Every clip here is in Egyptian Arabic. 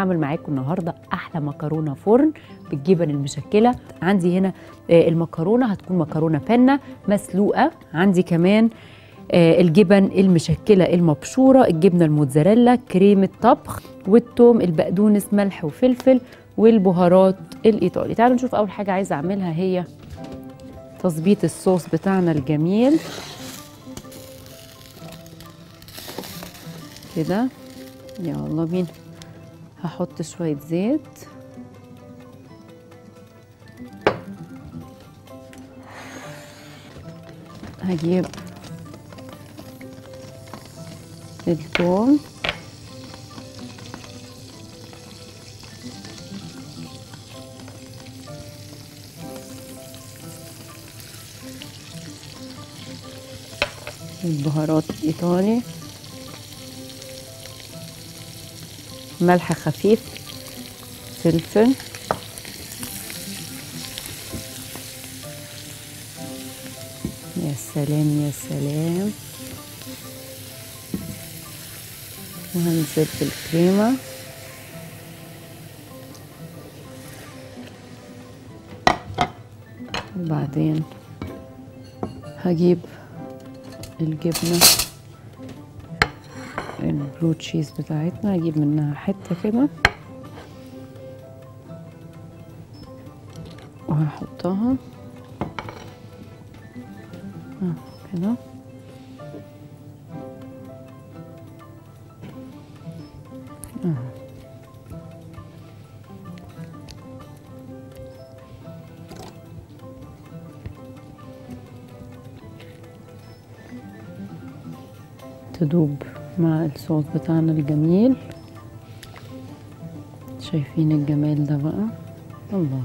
هعمل معاكم النهارده احلى مكرونه فرن بالجبن المشكله عندي هنا آه، المكرونه هتكون مكرونه بنه مسلوقه عندي كمان آه، الجبن المشكله المبشوره الجبنه الموتزاريلا كريمه طبخ والثوم البقدونس ملح وفلفل والبهارات الايطالي تعالوا نشوف اول حاجه عايزه اعملها هي تظبيط الصوص بتاعنا الجميل كده يا الله بينا هحط شوية زيت هجيب الثوم البهارات الإيطالي ملح خفيف فلفل يا سلام يا سلام وهنزل في الكريمة وبعدين هجيب الجبنة البلو تشيز بتاعتنا هجيب منها حتة كده وهحطها آه، كده آه. تدوب مع الصوص بتاعنا الجميل شايفين الجمال ده بقى الله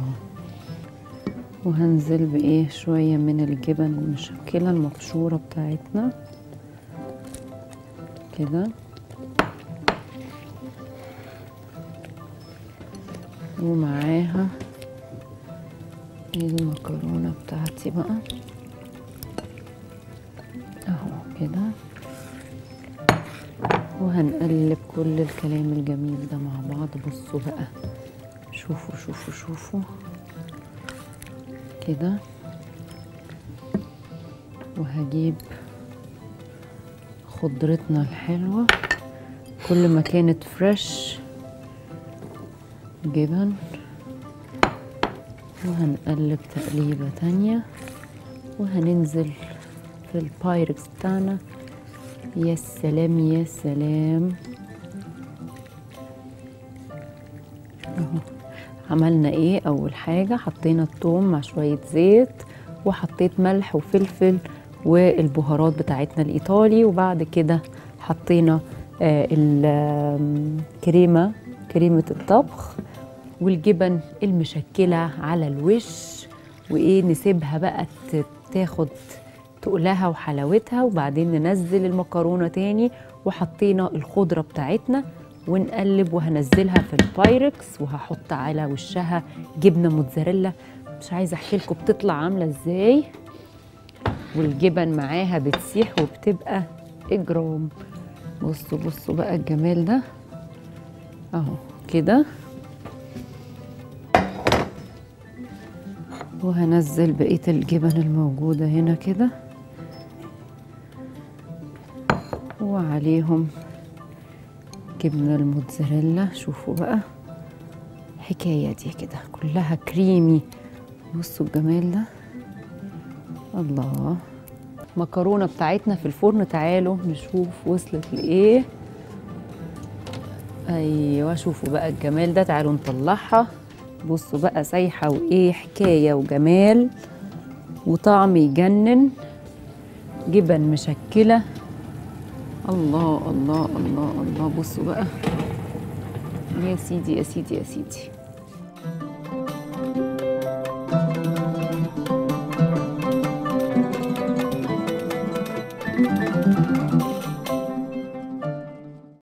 وهنزل بايه شوية من الجبن المشكلة المبشورة بتاعتنا كده ومعاها المكرونة بتاعتي بقى اهو كده وهنقلب كل الكلام الجميل ده مع بعض بصوا بقى شوفوا شوفوا شوفوا كده وهجيب خضرتنا الحلوة كل ما كانت فريش جبن وهنقلب تقليبة تانية وهننزل في البايركس بتاعنا يا سلام يا سلام اهو عملنا ايه اول حاجه حطينا الثوم مع شويه زيت وحطيت ملح وفلفل والبهارات بتاعتنا الايطالي وبعد كده حطينا آه الكريمه كريمه الطبخ والجبن المشكله على الوش وايه نسيبها بقى ت- تاخد تقلها وحلاوتها وبعدين ننزل المكرونه تاني وحطينا الخضره بتاعتنا ونقلب وهنزلها في البايركس وهحط على وشها جبنه موتزاريلا مش عايزه احكي لكم بتطلع عامله ازاي والجبن معاها بتسيح وبتبقى اجرام بصوا بصوا بقى الجمال ده اهو كده وهنزل بقيه الجبن الموجوده هنا كده وعليهم جبنه الموتزاريلا شوفوا بقى حكايه دي كده كلها كريمي بصوا الجمال ده الله مكرونه بتاعتنا في الفرن تعالوا نشوف وصلت لايه ايوه شوفوا بقى الجمال ده تعالوا نطلعها بصوا بقى سايحه وايه حكايه وجمال وطعم يجنن جبن مشكله الله الله الله الله بصوا بقى يا سيدي يا سيدي يا سيدي